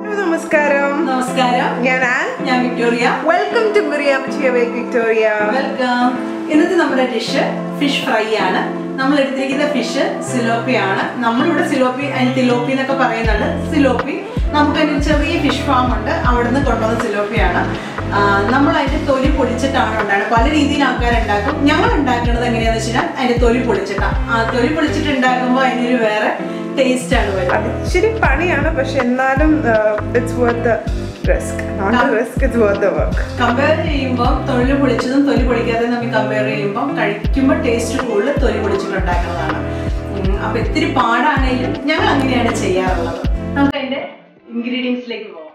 നമസ്കാരം നമസ്കാരം ഞാൻ ആൻ ഞാൻ വിക്ടോറിയ വെൽക്കം ടു മിറിയാമച്ചിയ വേക്ക് വിക്ടോറിയ വെൽക്കം ഇന്നത്തെ നമ്മുടെ ഡിഷ് ഫിഷ് ഫ്രൈ ആണ് നമ്മൾ എടുത്തിരിക്കുന്ന ഫിഷ് സിലോപ്പി ആണ് നമ്മളിവിടെ സിലോപ്പി അതിന് തിലോപ്പി എന്നൊക്കെ പറയുന്നുണ്ട് സിലോപ്പി നമുക്ക് അതിന് ചെറിയ ഫിഷ് ഫാം ഉണ്ട് അവിടെ നിന്ന് കൊണ്ടുവന്ന സിലോപ്പിയാണ് ആ, നമ്മൾ അതിന്റെ തൊലി പൊളിച്ചിട്ടാണ് ഉണ്ടാക്കുന്നത് പല രീതിയിൽ ആൾക്കാർ ഉണ്ടാക്കും ഞങ്ങൾ ഉണ്ടാക്കുന്നത് എങ്ങനെയാണെന്ന് വെച്ച് കഴിഞ്ഞാൽ അതിന്റെ തൊലി പൊളിച്ചിട്ടാണ് ആ തൊലി പൊളിച്ചിട്ട് ഉണ്ടാക്കുമ്പോൾ അതിനൊരു വേറെ ടേസ്റ്റ് ആണ് വരുന്നത് അത് ഇച്ചിരി പണിയാണ് പക്ഷെ എന്നാലും it's worth risk not risk it's worth work compare ചെയ്യുമ്പോൾ തൊഴിൽ പൊളിച്ചതും തൊലി പൊളിക്കാതെ നമ്മൾ കമ്പയർ ചെയ്യുമ്പോൾ കഴിക്കുമ്പോൾ ടേസ്റ്റ് കൂടുതൽ തൊലി പൊളിച്ചിട്ടുണ്ടാക്കുന്നതാണ് ഉം, അപ്പൊ ഇത്തിരി പാടാണെങ്കിലും ഞങ്ങൾ അങ്ങനെയാണ് ചെയ്യാറുള്ളത് നമുക്ക് അതിന്റെ ഇൻഗ്രീഡിയൻസിലേക്ക് പോകാം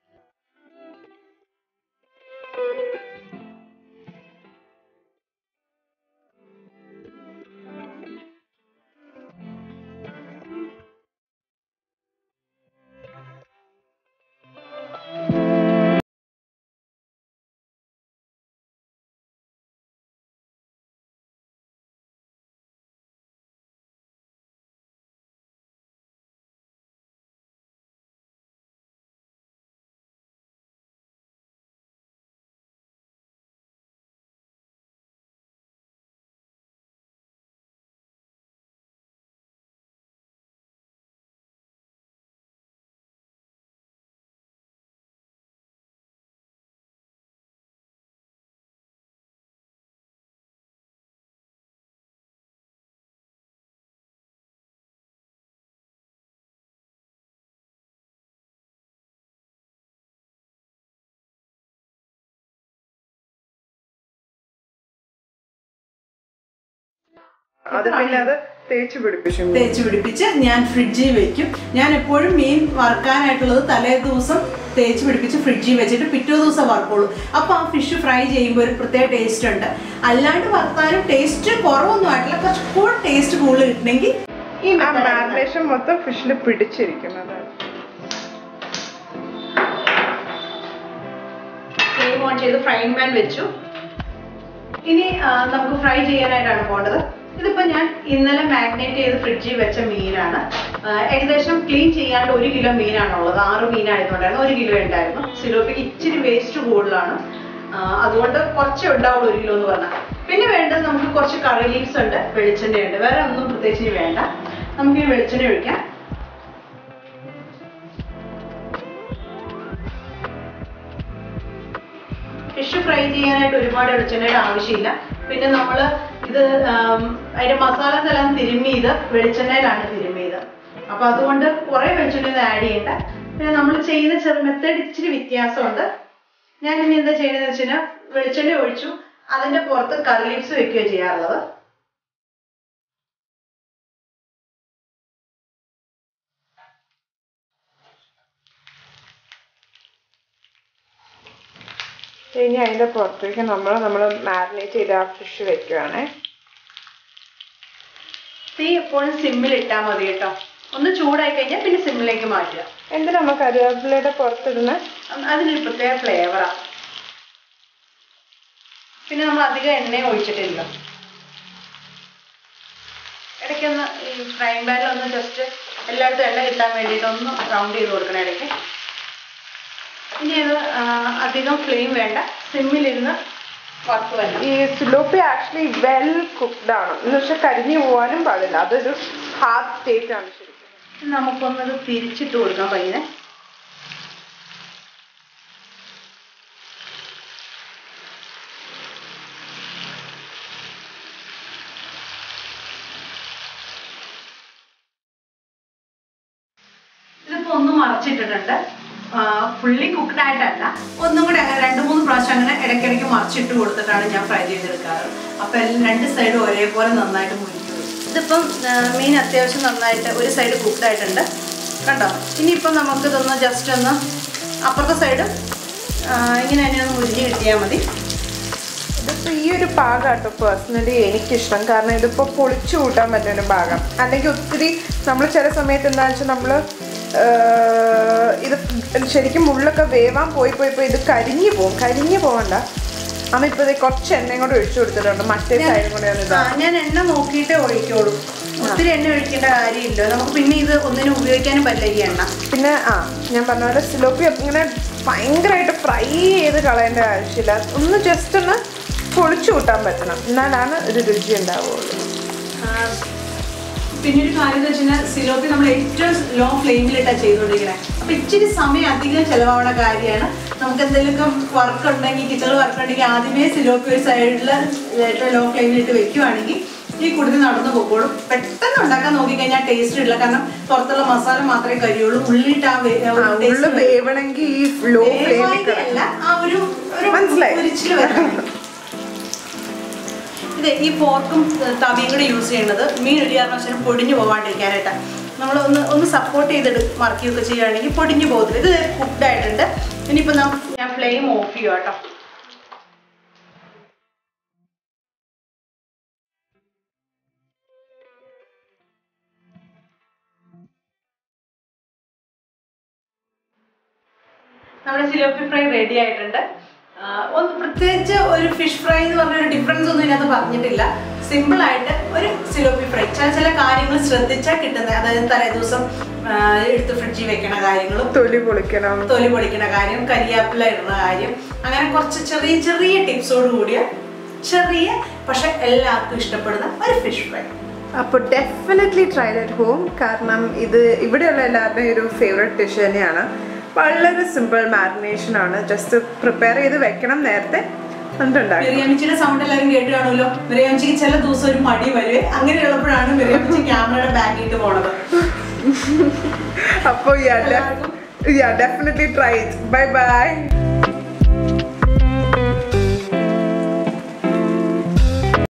അത് പിന്നെ അത് തേച്ച് പിടിപ്പിച്ചു തേച്ച് പിടിപ്പിച്ച് ഞാൻ ഫ്രിഡ്ജിൽ വെക്കും ഞാൻ എപ്പോഴും മീൻ വറുക്കാനായിട്ടുള്ളത് തലേ ദിവസം തേച്ച് പിടിപ്പിച്ച് ഫ്രിഡ്ജിൽ വെച്ചിട്ട് പിറ്റേ ദിവസം വറുക്കുള്ളൂ അപ്പോൾ ആ ഫിഷ് ഫ്രൈ ചെയ്യുമ്പോൾ ഒരു പ്രത്യേക ടേസ്റ്റ് ഉണ്ട് അല്ലാണ്ട് വറുത്താലും ടേസ്റ്റ് കുറവൊന്നും ആയിട്ടില്ല കുറച്ച് കൂടെ ടേസ്റ്റ് കൂടുതൽ കിട്ടണമെങ്കിൽ ഈ ആ method ആണ്. മാരിനേഷൻ മൊത്തം ഫിഷിൽ പിടിച്ചിരിക്കുന്നത് ഫ്ലെയിം ഓൺ ചെയ്ത് ഫ്രൈങ് പാൻ വെച്ചു ഇനി ആ, നമുക്ക് ഫ്രൈ ചെയ്യാനായിട്ടാണ് പോകേണ്ടത് ഇതിപ്പോ ഞാൻ ഇന്നലെ മാഗ്നേറ്റ് ചെയ്ത് ഫ്രിഡ്ജിൽ വെച്ച മീനാണ് ആ, ഏകദേശം ക്ലീൻ ചെയ്യാണ്ട് ഒരു കിലോ മീനാണുള്ളത് ആറ് മീനായതുകൊണ്ടായിരുന്നു ഒരു കിലോ ഉണ്ടായിരുന്നു സിലോപ്പിക്ക് ഇച്ചിരി വേസ്റ്റ് കൂടുതലാണ് ആ, അതുകൊണ്ട് കുറച്ചേ ഉണ്ടാവുള്ളൂ ഒരു കിലോ എന്ന് പറഞ്ഞാൽ പിന്നെ വേണ്ടത് നമുക്ക് കുറച്ച് കറി ലീവ്സ് ഉണ്ട് വെളിച്ചെണ്ണ ഉണ്ട് വേറെ ഒന്നും പ്രത്യേകിച്ച് ഇനി വേണ്ട നമുക്ക് ഈ വെളിച്ചെണ്ണ ഒഴിക്കാം ഫിഷ് ഫ്രൈ ചെയ്യാനായിട്ട് ഒരുപാട് വെളിച്ചെണ്ണയുടെ ആവശ്യമില്ല പിന്നെ നമ്മൾ ഇത് ആം, അതിന്റെ മസാലസ് എല്ലാം തിരുമ്മിയത് വെളിച്ചെണ്ണയിലാണ് തിരുമ്മിയത് അപ്പൊ അതുകൊണ്ട് കുറെ വെളിച്ചെണ്ണ ആഡ് ചെയ്യണ്ട പിന്നെ നമ്മൾ ചെയ്യുന്ന ചെറു മെത്തേഡ് ഇച്ചിരി വ്യത്യാസമുണ്ട് ഞാൻ ഇനി എന്താ ചെയ്യുന്നത് വെച്ച് കഴിഞ്ഞാൽ വെളിച്ചെണ്ണ ഒഴിച്ചു അതിന്റെ പുറത്ത് കറി ലീവ്സ് വെക്കുകയോ ചെയ്യാറുള്ളത് ഇനി അതിന്റെ പുറത്തേക്ക് നമ്മൾ നമ്മൾ മാരിനേറ്റ് ചെയ്ത ആ ഫിഷ് വെക്കുവാണേ തീ എപ്പോഴും സിമ്മിൽ ഇട്ടാൽ മതി കേട്ടോ ഒന്ന് ചൂടായി കഴിഞ്ഞാൽ പിന്നെ സിമ്മിലേക്ക് മാറ്റുക എന്തിനാ നമ്മൾ കറിവേപ്പിലയുടെ പുറത്തിടുന്ന അതിനൊരു പ്രത്യേക ഫ്ലേവറാണ് പിന്നെ നമ്മൾ അധികം എണ്ണ ഒഴിച്ചിട്ടില്ല ഇടയ്ക്കൊന്ന് ഈ ഫ്രൈങ് പാനിൽ ഒന്ന് ജസ്റ്റ് എല്ലായിടത്തും എണ്ണ കിട്ടാൻ വേണ്ടിയിട്ട് ഒന്ന് റൗണ്ട് ചെയ്ത് കൊടുക്കണം ഇടയ്ക്ക് ഇനി അത് ആ, അധികം ഫ്ലെയിം വേണ്ട സിമ്മിലിരുന്ന് വറുത്ത് വരണം ഈ സിലോപ്പി ആക്ച്വലി വെൽ കുക്ക്ഡ് ആണ് എന്ന് വെച്ചാൽ കരിഞ്ഞു പോകാനും പാടില്ല അതൊരു ഹാർഡ് സ്റ്റേറ്റ് ആണ് ശരിക്കും നമുക്കൊന്നത് തിരിച്ചിട്ട് കൊടുക്കാം പയ്യനെ ഇതിപ്പോ ഒന്ന് മറിച്ചിട്ടിട്ടുണ്ട് ഫുള്ളി കുക്ക്ഡ് ആയിട്ടല്ല ഒന്നും കൂടെ അങ്ങനെ രണ്ട് മൂന്ന് പ്രാവശ്യം അങ്ങനെ ഇടയ്ക്കിടയ്ക്ക് മറിച്ചിട്ട് കൊടുത്തിട്ടാണ് ഞാൻ ഫ്രൈ ചെയ്തെടുക്കാറ് അപ്പൊ എല്ലാം രണ്ട് സൈഡും ഒരേപോലെ നന്നായിട്ട് മുരിഞ്ഞു വരും ഇതിപ്പം ആ, മീൻ അത്യാവശ്യം നന്നായിട്ട് ഒരു സൈഡ് കുക്ക്ഡ് ആയിട്ടുണ്ട് കണ്ടോ ഇനിയിപ്പം നമുക്ക് ഇതൊന്ന് ജസ്റ്റ് ഒന്ന് അപ്പുറത്തെ സൈഡ് ഇങ്ങനെ തന്നെ ഒന്ന് മുരിഞ്ഞ് കിട്ടിയാൽ മതി ഇതിപ്പോ ഈ ഒരു ഭാഗമാട്ടോ പേഴ്സണലി എനിക്കിഷ്ടം കാരണം ഇതിപ്പോ പൊളിച്ചു കൂട്ടാൻ പറ്റുന്ന ഒരു ഭാഗം അല്ലെങ്കിൽ ഒത്തിരി നമ്മൾ ചില സമയത്ത് എന്താ വെച്ചാൽ നമ്മൾ ഇത് ശരിക്കും മുള്ളൊക്കെ വേവാൻ പോയി പോയി പോയി ഇത് കരിഞ്ഞു പോകും കരിഞ്ഞു പോകണ്ട അമ്മ ഇപ്പൊ ദേ കുറച്ച് എണ്ണയും കൂടെ ഒഴിച്ചു കൊടുത്തിട്ടുണ്ട് മറ്റേ സൈഡും കൂടെ ഒന്ന് ആ, ഇതാ ഞാൻ എണ്ണ നോക്കിയിട്ടേ ഒഴിക്കുള്ളൂ ഒത്തിരി എണ്ണ ഒഴിക്കേണ്ട കാര്യമില്ല നമുക്ക് പിന്നെ ഇത് ഒന്നിനും ഉപയോഗിക്കാനും പറ്റില്ല ഈ എണ്ണ പിന്നെ ആ ഞാൻ പറഞ്ഞ പോലെ സിലോപ്പി ഇങ്ങനെ ഭയങ്കരമായിട്ട് ഫ്രൈ ചെയ്ത് കളയേണ്ട ആവശ്യമില്ല ഒന്ന് ജസ്റ്റ് ഒന്ന് പൊളിച്ചു കൂട്ടാൻ പറ്റണം എന്നാലാണ് ഒരു രുചി ഉണ്ടാവുള്ളൂ ആ, പിന്നെ ഒരു കാര്യം എന്ന് വെച്ചാൽ സിലോപ്പി നമ്മൾ ഏറ്റവും ലോ ഫ്ലെയിമിലിട്ടാണ് ചെയ്തുകൊണ്ടിരിക്കുന്നത് അപ്പൊ ഇച്ചിരി സമയം അധികം ചെലവാവുന്ന കാര്യമാണ് നമുക്ക് എന്തെങ്കിലുമൊക്കെ വർക്ക് ഉണ്ടെങ്കിൽ കിച്ചണിൽ വർക്ക് ഉണ്ടെങ്കിൽ ആദ്യമേ സിലോപ്പി ഒരു സൈഡിൽ ഏറ്റവും ലോ ഫ്ലെയിമിലിട്ട് വെക്കുവാണെങ്കിൽ ഈ കൂടുതൽ നടന്നു പോയിക്കോളും പെട്ടെന്ന് ഉണ്ടാക്കാൻ നോക്കിക്കഴിഞ്ഞാൽ ടേസ്റ്റ് ഇല്ല കാരണം പുറത്തുള്ള മസാല മാത്രമേ കരിയുള്ളൂ ഉള്ളിട്ട് ആ വേ- ആ, ഒരു taste ഉള്ളു വരും. വേവണമെങ്കിൽ ഈ ലോ ഫ്ലെയിമിൽ വേവായിട്ടല്ല, ആ ഒരു ഒരു മനസ്സിലായി. പൊരിച്ചില് വരണം. ഇത് ഈ ഫോർക്കും തവിയും കൂടെ യൂസ് ചെയ്യുന്നത് മീൻ ഒരു കാരണവശാലും പൊടിഞ്ഞു പോകാണ്ടിരിക്കാനായിട്ടാണ് നമ്മൾ ഒന്ന് ഒന്ന് സപ്പോർട്ട് ചെയ്തിട്ട് മറക്കുകയൊക്കെ ചെയ്യുകയാണെങ്കിൽ പൊടിഞ്ഞു പോകത്തില്ല ഇത് കുക്ക്ഡ് ആയിട്ടുണ്ട് ഇനിയിപ്പോൾ ഞാൻ ഫ്ലെയിം ഓഫ് ചെയ്യുക കേട്ടോ നമ്മുടെ സിലോപ്പി ഫ്രൈ റെഡി ആയിട്ടുണ്ട് ആ, ഒന്ന് പ്രത്യേകിച്ച് ഒരു ഫിഷ് ഫ്രൈ എന്ന് പറഞ്ഞ ഒരു ഡിഫറൻസ് ഒന്നും ഇതിനകത്ത് പറഞ്ഞിട്ടില്ല സിമ്പിൾ ആയിട്ട് ഒരു സിലോപ്പി ഫ്രൈ ചില ചില കാര്യങ്ങൾ ശ്രദ്ധിച്ചാൽ കിട്ടുന്നത് അതായത് തലേ ദിവസം ആ, എടുത്ത് ഫ്രിഡ്ജിൽ വെക്കണ കാര്യങ്ങളും തൊലി പൊളിക്കണം തൊലി പൊളിക്കണ കാര്യം കരിയാപ്പില ഇടുന്ന കാര്യം അങ്ങനെ കുറച്ച് ചെറിയ ചെറിയ ടിപ്സോട് കൂടിയ ചെറിയ പക്ഷെ എല്ലാവർക്കും ഇഷ്ടപ്പെടുന്ന ഒരു ഫിഷ് ഫ്രൈ അപ്പോൾ ഡെഫിനറ്റ്ലി ട്രൈ അറ്റ് ഹോം കാരണം ഇത് ഇവിടെയുള്ള എല്ലാവരുടെയും ഒരു ഫേവറേറ്റ് ഡിഷ് തന്നെയാണ് വളരെ സിമ്പിൾ മാരിനേഷൻ ആണ് ജസ്റ്റ് പ്രിപ്പയർ ചെയ്ത് വെക്കണം നേരത്തെ എന്നിട്ടുണ്ടാക്കും മിറിയാമിച്ചിയുടെ സൗണ്ട് എല്ലാവരും കേട്ട് കാണുമല്ലോ മിറിയാമിച്ചിക്ക് ചില ദിവസം ഒരു മടി വരുവേ അങ്ങനെയുള്ളപ്പോഴാണ് മിറിയാമിച്ചി ക്യാമറയുടെ ബാക്കിട്ട് പോണത് അപ്പോൾ yeah definitely try bye by